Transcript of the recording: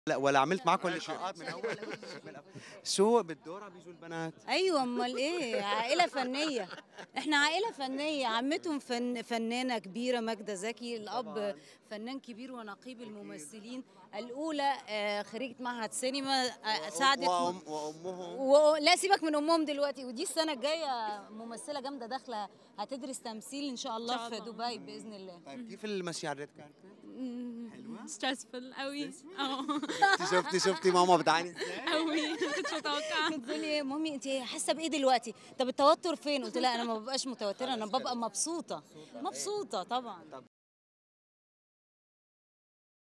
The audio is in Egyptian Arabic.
لا ولا عملت معاكم لقاءات من اول من أول. شو بالدوره بيجوا البنات ايوه امال ايه عائله فنيه احنا عائله فنيه عمتهم فن فنانه كبيره ماجده زكي الاب فنان كبير ونقيب الممثلين الاولى آه، خريجه معهد سينما آه، ساعدت وأم وامهم و... لا سيبك من امهم دلوقتي ودي السنه الجايه ممثله جامده داخله هتدرس تمثيل ان شاء الله شاء في الله. دبي باذن الله طيب كيف المشي على الريد كاربت؟ حلوة؟ ستريسفul قوي اه انت شفتي شفتي ماما بتعاني ازاي؟ قوي كنتش متوقعه بتقول لي مامي انت حاسه بايه دلوقتي طب التوتر فين قلت لها انا ما ببقاش متوتره انا ببقى مبسوطه مبسوطه طبعا